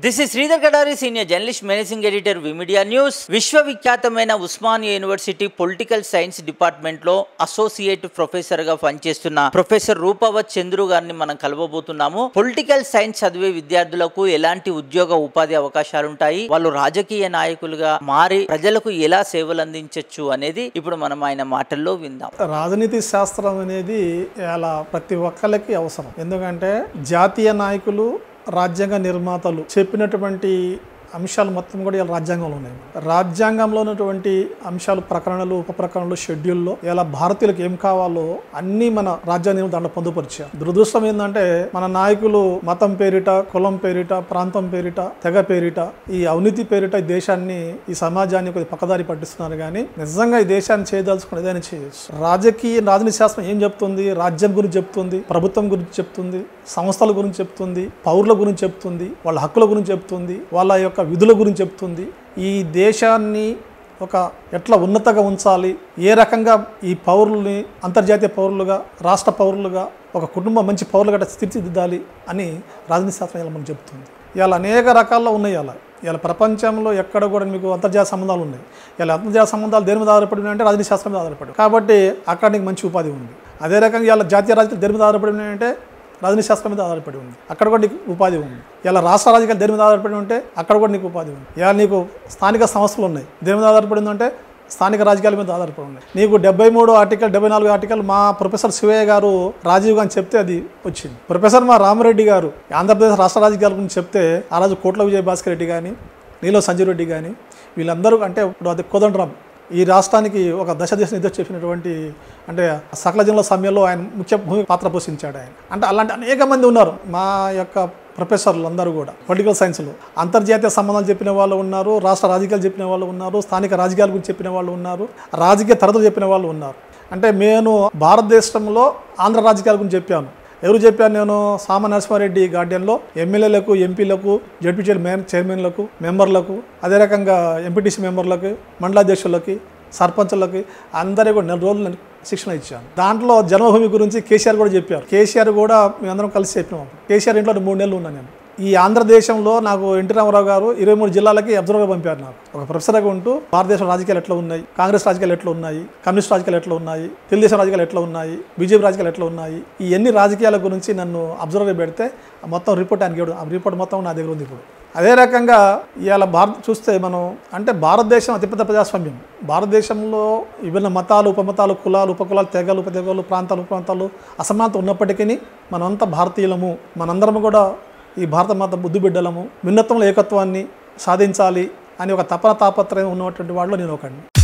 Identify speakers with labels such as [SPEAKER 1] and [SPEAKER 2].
[SPEAKER 1] this is Sridhar Kadari senior journalist managing editor V media news విశ్వవిఖ్యాతమైన Osmania university political science department లో associate professor గా పనిచేస్తున్న professor రూపవత్ Chandru గారిని మనం కలవబోతున్నాము పొలిటికల్ సైన్స్ చదివే విద్యార్థులకు ఎలాంటి ఉద్యోగ ఉపాధి అవకాశాలు ఉంటాయి వాళ్ళు రాజకీయ నాయకులుగా మారి ప్రజలకు ఎలా సేవలు అందించవచ్చు అనేది ఇప్పుడు మనం ఆయన మాటల్లో విందాం
[SPEAKER 2] రాజనీతి శాస్త్రం అనేది ఇలా ప్రతి ఒక్కరికి అవసరం ఎందుకంటే జాతీయ నాయకులు రాజ్యాంగ నిర్మాతలు చెప్పినటువంటి అంశాలు మొత్తం కూడా ఇలా రాజ్యాంగంలో ఉన్నాయి రాజ్యాంగంలో ఉన్నటువంటి అంశాలు ప్రకరణలు ఉప ప్రకరణలు షెడ్యూల్లో ఇలా భారతీయులకు ఏం కావాలో అన్నీ మన రాజ్యాంగం దాంట్లో పొందుపరిచారు దురదృష్టం ఏంటంటే మన నాయకులు మతం పేరిట కులం పేరిట ప్రాంతం పేరిట తెగ పేరిట ఈ అవినీతి పేరిట ఈ దేశాన్ని ఈ సమాజాన్ని కొద్ది పక్కదారి పట్టిస్తున్నారు కానీ నిజంగా ఈ దేశాన్ని చేయదలుచుకుని ఏదైనా చేయొచ్చు రాజకీయ రాజనీతి శాస్త్రం ఏం చెప్తుంది రాజ్యం గురించి చెప్తుంది ప్రభుత్వం గురించి చెప్తుంది సంస్థల గురించి చెప్తుంది పౌరుల గురించి చెప్తుంది వాళ్ళ హక్కుల గురించి చెప్తుంది వాళ్ళ యొక్క విధుల గురించి చెప్తుంది ఈ దేశాన్ని ఒక ఎట్లా ఉన్నతంగా ఉంచాలి ఏ రకంగా ఈ పౌరుల్ని అంతర్జాతీయ పౌరులుగా రాష్ట్ర పౌరులుగా ఒక కుటుంబం మంచి పౌరులుగా తీర్చిదిద్దాలి అని రాజనీతి శాస్త్రం ఇలా మనకు చెప్తుంది ఇలా అనేక రకాల్లో ఉన్నాయి అలా ఇలా ప్రపంచంలో ఎక్కడ కూడా మీకు అంతర్జాతీయ సంబంధాలు ఉన్నాయి ఇలా అంతర్జాతీయ సంబంధాలు దేని మీద ఆధారపడి ఉన్నాయంటే రాజనీతి శాస్త్రం మీద ఆధారపడి కాబట్టి అక్కడ నీకు మంచి ఉపాధి ఉంది అదే రకంగా ఇలా జాతీయ రాజకీయాలు దేని మీద ఆధారపడి ఉన్నాయంటే రాజనీతి శాస్త్రం మీద ఆధారపడి ఉంది అక్కడ కూడా నీకు ఉపాధి ఉంది ఇలా రాష్ట్ర రాజకీయాలు దేని మీద ఆధారపడి ఉంటే అక్కడ కూడా నీకు ఉపాధి ఉంది ఇలా నీకు స్థానిక సంస్థలు ఉన్నాయి దేని మీద ఆధారపడి ఉందంటే స్థానిక రాజకీయాల మీద ఆధారపడి ఉన్నాయి నీకు డెబ్బై మూడు ఆర్టికల్ డెబ్బై నాలుగు ఆర్టికల్ మా ప్రొఫెసర్ శివయ్య గారు రాజీవ్ గాంధీ చెప్తే అది వచ్చింది ప్రొఫెసర్ మా రామరెడ్డి గారు ఆంధ్రప్రదేశ్ రాష్ట్ర రాజకీయాల గురించి చెప్తే ఆ రోజు కోట్ల విజయ భాస్కర్ రెడ్డి కానీ నీలో సంజయ్ రెడ్డి కానీ వీళ్ళందరూ అంటే ఇప్పుడు అది కోదండరాం ఈ రాష్ట్రానికి ఒక దశ దిశ నిర్దేశం చెప్పినటువంటి అంటే సకల జనుల సమయంలో ఆయన ముఖ్య భూమి పాత్ర పోషించాడు ఆయన అంటే అలాంటి అనేక మంది ఉన్నారు మా యొక్క ప్రొఫెసర్లు అందరూ కూడా పొలిటికల్ సైన్స్లో అంతర్జాతీయ సంబంధాలు చెప్పిన వాళ్ళు ఉన్నారు రాష్ట్ర రాజకీయాలు చెప్పిన వాళ్ళు ఉన్నారు స్థానిక రాజకీయాల గురించి చెప్పిన వాళ్ళు ఉన్నారు రాజకీయ తరగతులు చెప్పిన వాళ్ళు ఉన్నారు అంటే నేను భారతదేశంలో ఆంధ్ర రాజకీయాల గురించి చెప్పాను ఎవరు చెప్పాను నేను సామ నరసింహారెడ్డి గార్డెన్లో ఎమ్మెల్యేలకు ఎంపీలకు జడ్పీటీఎల్ మేయర్ చైర్మన్లకు మెంబర్లకు అదే రకంగా ఎంపీటీసీ మెంబర్లకు మండలాధ్యక్షులకి సర్పంచులకి అందరికీ కూడా నెల రోజులు నేను శిక్షణ ఇచ్చాను దాంట్లో జన్మభూమి గురించి కేసీఆర్ కూడా చెప్పారు కేసీఆర్ కూడా మేమందరం కలిసి చెప్పినాం కేసీఆర్ ఇంట్లో మూడు నెలలు ఉన్నాను నేను ఈ ఆంధ్రదేశంలో నాకు ఎన్టీ రామారావు గారు ఇరవై మూడు జిల్లాలకి అబ్జర్వర్గా పంపారు నాకు ఒక ప్రొఫెసర్గా ఉంటూ భారతదేశ రాజకీయాలు ఎట్లా ఉన్నాయి కాంగ్రెస్ రాజకీయాలు ఎట్లా ఉన్నాయి కమ్యూనిస్ట్ రాజకీయాలు ఎట్లా ఉన్నాయి తెలుగుదేశం రాజకీయాలు ఎట్లా ఉన్నాయి బీజేపీ రాజకీయాలు ఎట్లా ఉన్నాయి ఈ ఎన్ని రాజకీయాల గురించి నన్ను అబ్జర్వర్గా పెడితే ఆ మొత్తం రిపోర్ట్ ఆయనకి ఇవ్వడం ఆ రిపోర్ట్ మొత్తం నా దగ్గర ఉంది ఇప్పుడు అదే రకంగా ఇవాళ భారత్ చూస్తే మనం అంటే భారతదేశం అతిపెద్ద ప్రజాస్వామ్యం భారతదేశంలో విభిన్న మతాలు ఉపమతాలు కులాలు ఉపకులాలు తెగలు ఉపతెగలు ప్రాంతాలు ఉపప్రాంతాలు అసమానత ఉన్నప్పటికీ మనమంతా భారతీయులము మనందరం కూడా ఈ భారత మాత బుద్ధి బిడ్డలము భిన్నత్వంలో ఏకత్వాన్ని సాధించాలి అని ఒక తపన తాపత్రయం ఉన్నటువంటి వాళ్ళు నేను ఒకడిని